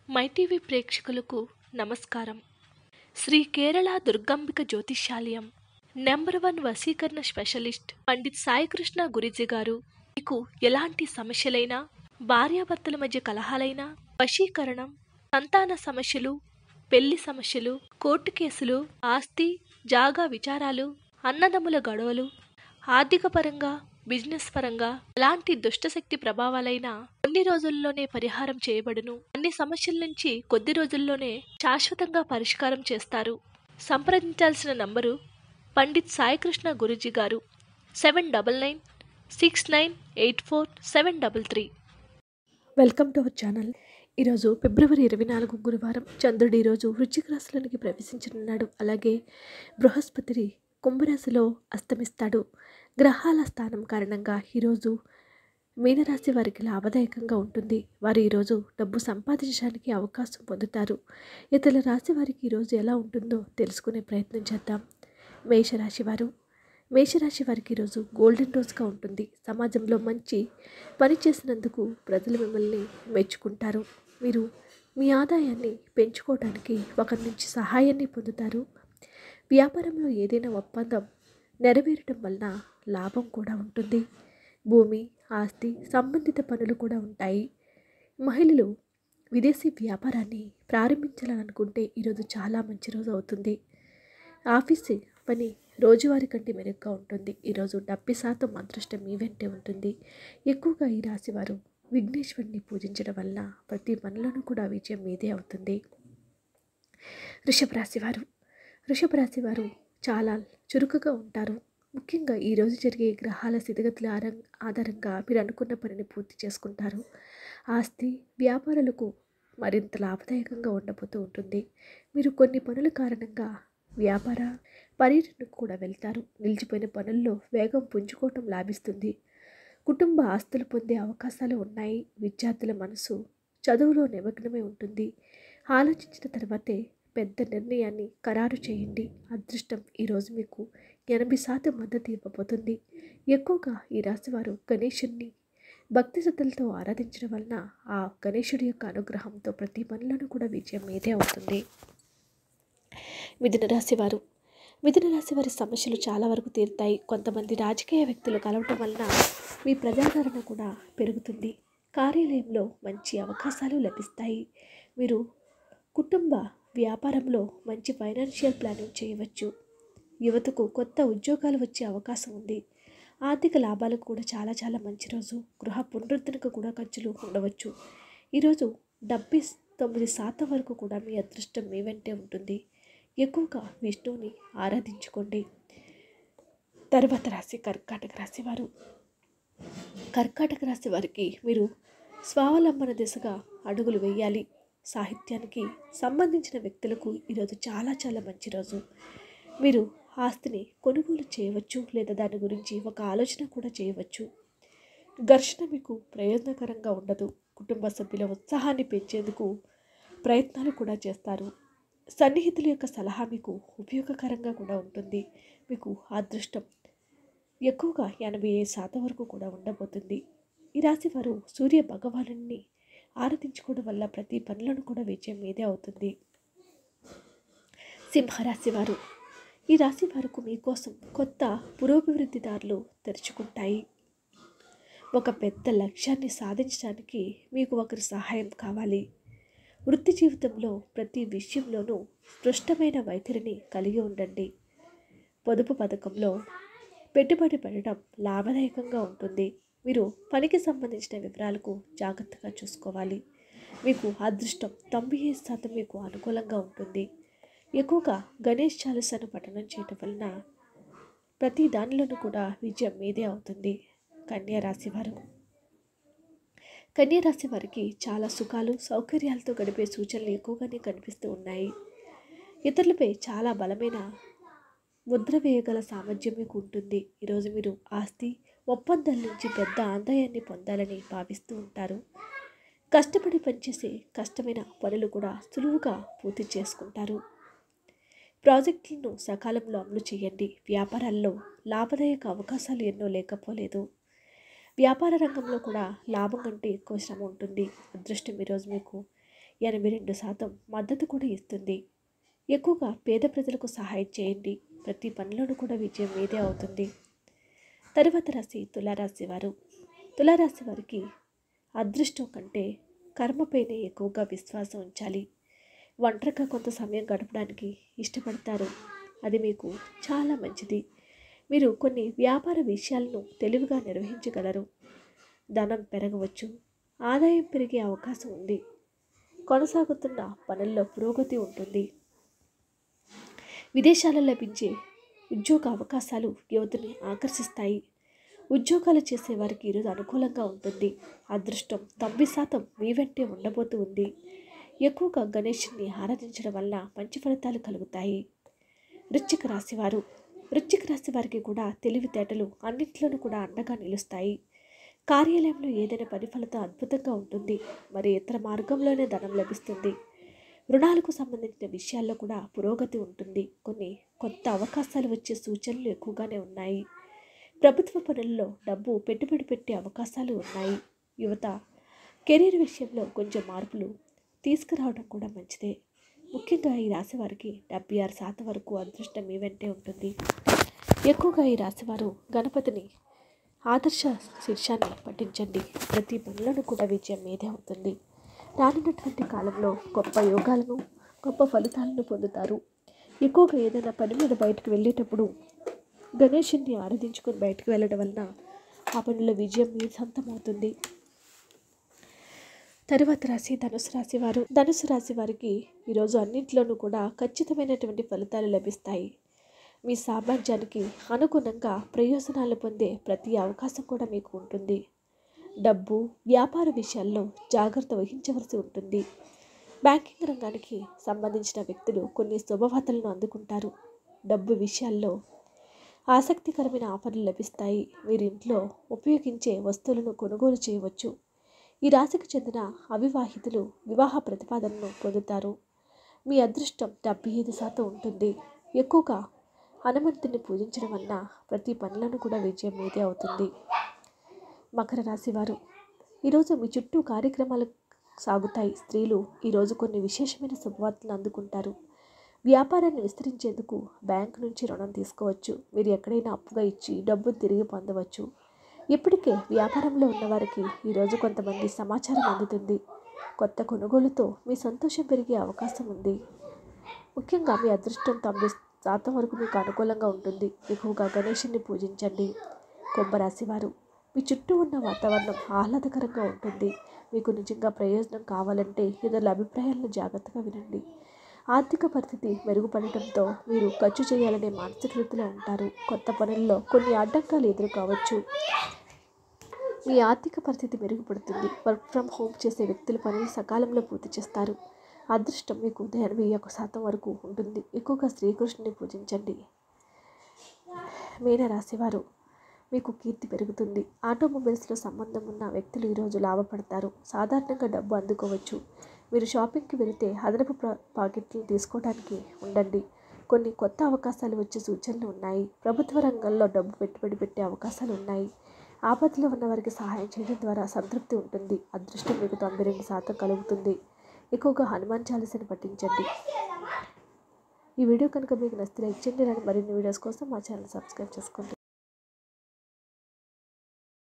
MyTV ప్రేక్షకులకు నమస్కారం శ్రీ కేరళ దుర్గాంబిక జ్యోతిష్యాలయం నెంబర్ వన్ వశీకరణ స్పెషలిస్ట్ పండిత్ సాయికృష్ణ గురిజీ గారు మీకు ఎలాంటి సమస్యలైనా భార్యాభర్తల మధ్య కలహాలైనా వశీకరణం సంతాన సమస్యలు పెళ్లి సమస్యలు కోర్టు కేసులు ఆస్తి జాగా విచారాలు అన్నదమ్ముల గొడవలు ఆర్థిక పరంగా బిజినెస్ పరంగా ఎలాంటి దుష్టశక్తి ప్రభావాలైనా కొన్ని రోజుల్లోనే పరిహారం చేయబడును అన్ని సమస్యల నుంచి కొద్ది రోజుల్లోనే శాశ్వతంగా పరిష్కారం చేస్తారు సంప్రదించాల్సిన నంబరు పండిత్ సాయికృష్ణ గురుజీ గారు seven double nine six nine eight four seven double three welcome to our channel ఈరోజు ఫిబ్రవరి ఇరవై నాలుగు గురువారం చంద్రుడు ఈరోజు వృశ్చిక రాశిలోనికి ప్రవేశించనున్నాడు అలాగే బృహస్పతి కుంభరాశిలో అస్తమిస్తాడు గ్రహాల స్థానం కారణంగా ఈరోజు మీనరాశి వారికి లాభదాయకంగా ఉంటుంది వారు ఈరోజు డబ్బు సంపాదించడానికి అవకాశం పొందుతారు ఇతరుల రాశి వారికి ఈరోజు ఎలా ఉంటుందో తెలుసుకునే ప్రయత్నం చేద్దాం మేషరాశి వారు మేషరాశి వారికి ఈరోజు గోల్డెన్ రోజుగా ఉంటుంది సమాజంలో మంచి పని చేసినందుకు ప్రజలు మిమ్మల్ని మెచ్చుకుంటారు మీరు మీ ఆదాయాన్ని పెంచుకోవడానికి ఒకరి నుంచి సహాయాన్ని పొందుతారు వ్యాపారంలో ఏదైనా ఒప్పందం నెరవేరటం వలన లాభం కూడా ఉంటుంది భూమి ఆస్తి సంబంధిత పనులు కూడా ఉంటాయి మహిళలు విదేశీ వ్యాపారాన్ని ప్రారంభించాలనుకుంటే ఈరోజు చాలా మంచి రోజు అవుతుంది ఆఫీస్ పని రోజువారీ కంటే మెరుగ్గా ఉంటుంది ఈరోజు డెబ్బై శాతం అదృష్టం మీ వెంటే ఉంటుంది ఎక్కువగా ఈ రాశి వారు విఘ్నేశ్వరుని పూజించడం వల్ల ప్రతి పనిలోనూ కూడా విజయం మీదే అవుతుంది వృషభ రాశి వారు వృషభ రాశి వారు చాలా చురుకుగా ఉంటారు ముఖ్యంగా ఈరోజు జరిగే గ్రహాల స్థితిగతుల ఆరం- ఆధారంగా మీరు అనుకున్న పనిని పూర్తి చేసుకుంటారు ఆస్తి వ్యాపారాలకు మరింత లాభదాయకంగా ఉండబోతూ ఉంటుంది మీరు కొన్ని పనుల కారణంగా వ్యాపార పర్యటనకు కూడా వెళ్తారు నిలిచిపోయిన పనుల్లో వేగం పుంజుకోవటం లాభిస్తుంది కుటుంబ ఆస్తులు పొందే అవకాశాలు ఉన్నాయి విద్యార్థుల మనసు చదువులో నిమగ్నమై ఉంటుంది ఆలోచించిన తర్వాతే పెద్ద నిర్ణయాన్ని ఖరారు చేయండి అదృష్టం ఈరోజు మీకు ఎనభై శాతం మద్దతు ఇవ్వబోతుంది ఎక్కువగా ఈ రాశివారు గణేశుణ్ణి భక్తి శ్రద్ధలతో ఆరాధించడం వలన ఆ గణేశుడి యొక్క అనుగ్రహంతో ప్రతి పనులను కూడా విజయం మీదే అవుతుంది మిథున రాశి వారు మిథున రాశి వారి సమస్యలు చాలా వరకు తీరుతాయి కొంతమంది రాజకీయ వ్యక్తులు కలవటం వలన మీ ప్రజాదరణ కూడా పెరుగుతుంది కార్యాలయంలో మంచి అవకాశాలు లభిస్తాయి మీరు కుటుంబ వ్యాపారంలో మంచి ఫైనాన్షియల్ ప్లానింగ్ చేయవచ్చు యువతకు కొత్త ఉద్యోగాలు వచ్చే అవకాశం ఉంది ఆర్థిక లాభాలకు కూడా చాలా చాలా మంచి రోజు గృహ పునరుద్ధరణకు కూడా ఖర్చులు ఉండవచ్చు ఈరోజు డెబ్బై తొమ్మిది శాతం వరకు కూడా మీ అదృష్టం మీ వెంటే ఉంటుంది ఎక్కువగా విష్ణువుని ఆరాధించుకోండి తర్వాత రాశి కర్కాటక రాశి వారు కర్కాటక రాశి వారికి మీరు స్వావలంబన దిశగా అడుగులు వేయాలి సాహిత్యానికి సంబంధించిన వ్యక్తులకు ఈరోజు చాలా చాలా మంచి రోజు మీరు ఆస్తిని కొనుగోలు చేయవచ్చు లేదా దాని గురించి ఒక ఆలోచన కూడా చేయవచ్చు ఘర్షణ మీకు ప్రయోజనకరంగా ఉండదు కుటుంబ సభ్యుల ఉత్సాహాన్ని పెంచేందుకు ప్రయత్నాలు కూడా చేస్తారు సన్నిహితుల యొక్క సలహా మీకు ఉపయోగకరంగా కూడా ఉంటుంది మీకు అదృష్టం ఎక్కువగా ఎనభై ఐదు శాతం వరకు కూడా ఉండబోతుంది ఈ రాశి వారు సూర్య భగవాను ఆరాధించుకోవడం వల్ల ప్రతి పనులను కూడా విజయం మీదే అవుతుంది సింహరాశి వారు ఈ రాశి వారికి మీకోసం కొత్త పురోభివృద్ధి దారులు తెరుచుకుంటాయి ఒక పెద్ద లక్ష్యాన్ని సాధించడానికి మీకు ఒకరి సహాయం కావాలి వృత్తి జీవితంలో ప్రతి విషయంలోనూ స్పష్టమైన వైఖరిని కలిగి ఉండండి పొదుపు పథకంలో పెట్టుబడి పెట్టడం లాభదాయకంగా ఉంటుంది మీరు పనికి సంబంధించిన వివరాలకు జాగ్రత్తగా చూసుకోవాలి మీకు అదృష్టం తొంభై ఐదు శాతం మీకు అనుకూలంగా ఉంటుంది ఎక్కువగా గణేష్ చాలీసాను పఠనం చేయటం వలన ప్రతి దానిలోనూ కూడా విజయం మీదే అవుతుంది కన్యా రాశి వారు కన్యా రాశి వారికి చాలా సుఖాలు సౌకర్యాలతో గడిపే సూచనలు ఎక్కువగానే కనిపిస్తూ ఉన్నాయి ఇతరులపై చాలా బలమైన ముద్ర వేయగల సామర్థ్యం మీకు ఉంటుంది ఈరోజు మీరు ఆస్తి ఒప్పందాల నుంచి పెద్ద ఆదాయాన్ని పొందాలని భావిస్తూ ఉంటారు కష్టపడి పనిచేసే కష్టమైన పనులు కూడా సులువుగా పూర్తి చేసుకుంటారు ప్రాజెక్టులను సకాలంలో అమలు చేయండి వ్యాపారాల్లో లాభదాయక అవకాశాలు ఎన్నో లేకపోలేదు వ్యాపార రంగంలో కూడా లాభం కంటే ఎక్కువ శ్రమ ఉంటుంది అదృష్టం ఈరోజు మీకు ఎనభై రెండు శాతం మద్దతు కూడా ఇస్తుంది ఎక్కువగా పేద ప్రజలకు సహాయం చేయండి ప్రతి పనిలోనూ కూడా విజయం మీదే అవుతుంది తరువాత రాశి తులారాశి వారు తులారాశి వారికి అదృష్టం కంటే కర్మపైనే ఎక్కువగా విశ్వాసం ఉంచాలి ఒంటరిగా కొంత సమయం గడపడానికి ఇష్టపడతారు అది మీకు చాలా మంచిది మీరు కొన్ని వ్యాపార విషయాలను తెలివిగా నిర్వహించగలరు ధనం పెరగవచ్చు ఆదాయం పెరిగే అవకాశం ఉంది కొనసాగుతున్న పనుల్లో పురోగతి ఉంటుంది విదేశాల్లో లభించే ఉద్యోగ అవకాశాలు యువతని ఆకర్షిస్తాయి ఉద్యోగాలు చేసే వారికి ఈరోజు అనుకూలంగా ఉంటుంది అదృష్టం తొంభై శాతం మీ వెంటే ఉండబోతూ ఉంది ఎక్కువగా గణేషుని ఆరాధించడం వల్ల మంచి ఫలితాలు కలుగుతాయి వృశ్చిక రాశి వారు వృశ్చిక రాశి వారికి కూడా తెలివితేటలు అన్నింటిలోనూ కూడా అండగా నిలుస్తాయి కార్యాలయంలో ఏదైనా పని ఫలితం అద్భుతంగా ఉంటుంది మరి ఇతర మార్గంలోనే ధనం లభిస్తుంది రుణాలకు సంబంధించిన విషయాల్లో కూడా పురోగతి ఉంటుంది కొన్ని కొత్త అవకాశాలు వచ్చే సూచనలు ఎక్కువగానే ఉన్నాయి ప్రభుత్వ పనుల్లో డబ్బు పెట్టుబడి పెట్టే అవకాశాలు ఉన్నాయి యువత కెరీర్ విషయంలో కొంచెం మార్పులు తీసుకురావడం కూడా మంచిదే ముఖ్యంగా ఈ రాశి వారికి డెబ్బై ఆరు శాతం వరకు అదృష్టం మీ వెంటే ఉంటుంది ఎక్కువగా ఈ రాశివారు గణపతిని ఆదర్శ శీర్షాన్ని పఠించండి ప్రతి పనులను కూడా విజయం మీదే అవుతుంది రానున్నటువంటి కాలంలో గొప్ప యోగాలను గొప్ప ఫలితాలను పొందుతారు ఎక్కువగా ఏదైనా పని మీద బయటకు వెళ్ళేటప్పుడు గణేషుని ఆరాధించుకొని బయటకు వెళ్ళడం వలన ఆ పనిలో విజయం మీ సొంతమవుతుంది తరువాత రాశి ధనుసు రాశి వారు ధనుసు రాశి వారికి ఈరోజు అన్నింటిలోనూ కూడా ఖచ్చితమైనటువంటి ఫలితాలు లభిస్తాయి మీ సామర్థ్యానికి అనుగుణంగా ప్రయోజనాలు పొందే ప్రతి అవకాశం కూడా మీకు ఉంటుంది డబ్బు వ్యాపార విషయాల్లో జాగ్రత్త వహించవలసి ఉంటుంది బ్యాంకింగ్ రంగానికి సంబంధించిన వ్యక్తులు కొన్ని శుభవార్తలను అందుకుంటారు డబ్బు విషయాల్లో ఆసక్తికరమైన ఆఫర్లు లభిస్తాయి మీరు ఇంట్లో ఉపయోగించే వస్తువులను కొనుగోలు చేయవచ్చు ఈ రాశికి చెందిన అవివాహితులు వివాహ ప్రతిపాదనను పొందుతారు మీ అదృష్టం డెబ్బై ఐదు శాతం ఉంటుంది ఎక్కువగా హనుమంతుని పూజించడం వలన ప్రతి పనులను కూడా విజయం మీదే అవుతుంది మకర రాశి వారు ఈరోజు మీ చుట్టూ కార్యక్రమాలు సాగుతాయి స్త్రీలు ఈరోజు కొన్ని విశేషమైన శుభవార్తలు అందుకుంటారు వ్యాపారాన్ని విస్తరించేందుకు బ్యాంక్ నుంచి రుణం తీసుకోవచ్చు మీరు ఎక్కడైనా అప్పుగా ఇచ్చి డబ్బును తిరిగి పొందవచ్చు ఇప్పటికే వ్యాపారంలో ఉన్నవారికి ఈరోజు కొంతమంది సమాచారం అందుతుంది కొత్త కొనుగోలుతో మీ సంతోషం పెరిగే అవకాశం ఉంది ముఖ్యంగా మీ అదృష్టం తొంభై శాతం వరకు మీకు అనుకూలంగా ఉంటుంది ఎక్కువగా గణేషుని పూజించండి కుంభరాశి వారు మీ చుట్టూ ఉన్న వాతావరణం ఆహ్లాదకరంగా ఉంటుంది మీకు నిజంగా ప్రయోజనం కావాలంటే ఇతరుల అభిప్రాయాలను జాగ్రత్తగా వినండి ఆర్థిక పరిస్థితి మెరుగుపడటంతో మీరు ఖర్చు చేయాలనే మానసిక స్థితిలో ఉంటారు కొత్త పనుల్లో కొన్ని అడ్డంకాలు ఎదురు కావచ్చు మీ ఆర్థిక పరిస్థితి మెరుగుపడుతుంది వర్క్ ఫ్రమ్ హోమ్ చేసే వ్యక్తుల పనులు సకాలంలో పూర్తి చేస్తారు అదృష్టం మీకు ఎనభై ఒక శాతం వరకు ఉంటుంది ఎక్కువగా శ్రీకృష్ణుని పూజించండి మీనరాశివారు మీకు కీర్తి పెరుగుతుంది ఆటోమొబైల్స్లో సంబంధం ఉన్న వ్యక్తులు ఈరోజు లాభపడతారు సాధారణంగా డబ్బు అందుకోవచ్చు మీరు షాపింగ్కి వెళితే అదనపు ప్ర- పాకెట్లను తీసుకోవడానికి ఉండండి కొన్ని కొత్త అవకాశాలు వచ్చే సూచనలు ఉన్నాయి ప్రభుత్వ రంగంలో డబ్బు పెట్టుబడి పెట్టే అవకాశాలు ఉన్నాయి ఆపదలో ఉన్న వారికి సహాయం చేయడం ద్వారా సంతృప్తి ఉంటుంది అదృష్టం మీకు తొంభై రెండు శాతం కలుగుతుంది ఎక్కువగా హనుమాన్ చాలీసని పఠించండి ఈ వీడియో కనుక మీకు నచ్చితే లైక్ చేయండి ఇలాంటి మరిన్ని వీడియోస్ కోసం మా ఛానల్ సబ్స్క్రైబ్ చేసుకోండి